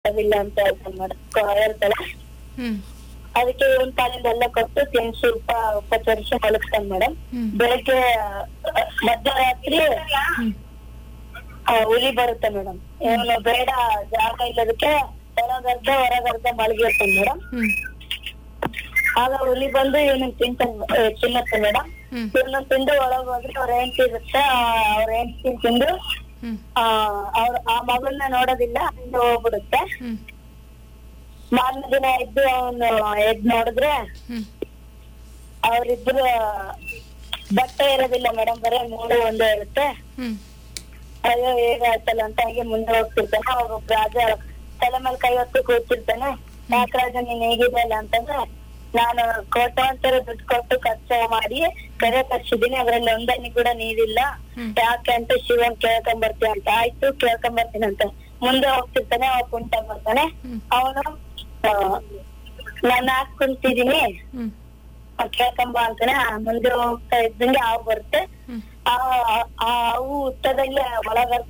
ಇಲ್ಲ ಅಂತ ಹೇಳ್ತಾನೆ ಮೇಡಮ್ ಹೇಳ್ತಾಳೆ ಹ್ಮ್ ಅದಕ್ಕೆ ಒಂದ್ ಕಾಲಿಂದ ಎಲ್ಲ ಕೊಟ್ಟು ತಿನ್ಸಿ ಸ್ವಲ್ಪ ಉಪಚರಿಸಿ ಮಲಗಿಸ್ತಾನೆ ಮೇಡಮ್ ಹ್ಮ್. ಬೆಳಗ್ಗೆ ಆ, ಮಧ್ಯರಾತ್ರಿ ಹ್ಮ್ ಆ, ಹುಲಿ ಬರುತ್ತೆ ಮೇಡಮ್ ಇವನು ಬೇಡ ಜಾಗ ಇಲ್ಲದಕ್ಕೆ ಒಳಗರ್ಧ ಹೊರಗರ್ಧ ಮಲಗಿರ್ತಾನೆ ಮೇಡಮ್ ಹ್ಮ್ ಆಗ ಹುಲಿ ಬಂದು ಇವನು ತಿಂತಾನೆ ತಿನ್ನತ್ತೆ ಮೇಡಮ್ ಹ್ಮ್ ಇವನ್ನ ತಿಂದು ಒಳಗ್ ಹೋದ್ರೆ ಅವ್ರ ಹೆಂಡತಿ ಇರುತ್ತೆ ಅವ್ರ ಹೆಂಡತಿ ತಿಂದು ಹ್ಮ್ ಆ ಅವ್ರ ಆ ಮಗನ್ನ ನೋಡೋದಿಲ್ಲ ಹಿಂದೆ ಹೋಗ್ಬಿಡುತ್ತೆ ಹ್ಮ್ ಮಾರನೇ ದಿನ ಎದ್ದು ಅವನು ಎದ್ ನೋಡಿದ್ರೆ ಹ್ಮ್ ಅವ್ರಿಬ್ರು ಬಟ್ಟೆ ಇರೋದಿಲ್ಲ ಮೇಡಮ್ ಬರೀ ಮೂರು ಒಂದೇ ಇರುತ್ತೆ ಹ್ಮ್ ಅಯ್ಯೋ ಹೇಗಾಯ್ತಲ್ಲ ಅಂತ ಹಂಗೆ ಮುಂದೆ ಹೋಗ್ತಿರ್ತಾನೆ ಅವಾಗ ಒಬ್ಬ ರಾಜ ತಲೆ ಮೇಲೆ ಕೈ ಹೊತ್ತು ಕೂತಿರ್ತಾನೆ ಯಾಕೆ ರಾಜ ನೀನ್ ಹೇಗಿದೆಯಲ್ಲ ಅಂತಂದ್ರೆ ನಾನು ಕೋಟ್ಯಾಂತರ ದುಡ್ಡು ಕೊಟ್ಟು ಖರ್ಚು ಮಾಡಿ ಕರೆ ಕರ್ಸಿದೀನಿ ಅದ್ರಲ್ಲಿ ಒಂದನಿ ಕೂಡ ನೀರಿಲ್ಲ ಹ್ಮ್. ಯಾಕೆ ಅಂತ ಶಿವನ್ ಕೇಳ್ಕೊಂಡ್ ಬರ್ತೀಯ ಅಂತ ಆಯ್ತು ಕೇಳ್ಕೊಂಡ್ ಬರ್ತೀನಿ ಅಂತ ಮುಂದೆ ಹೋಗ್ತಿರ್ತಾನೆ ಅವ ಕುಂಟ ಬರ್ತಾನೆ ಹ್ಮ್. ಅವನು ನಾನು ಹಾಕ್ ಕುಂತಿದೀನಿ ಹ್ಮ್ ಕೇಳ್ಕೊಂಬ ಅಂತಾನೆ ಆ ಮುಂದೆ ಹೋಗ್ತಾ ಇದ್ದಂಗೆ ಹಾವು ಬರುತ್ತೆ ಹ್ಮ್ ಆ ಆ ಹಾವು ಹುತ್ತದಲ್ಲಿ ಒಳಗರ್ತ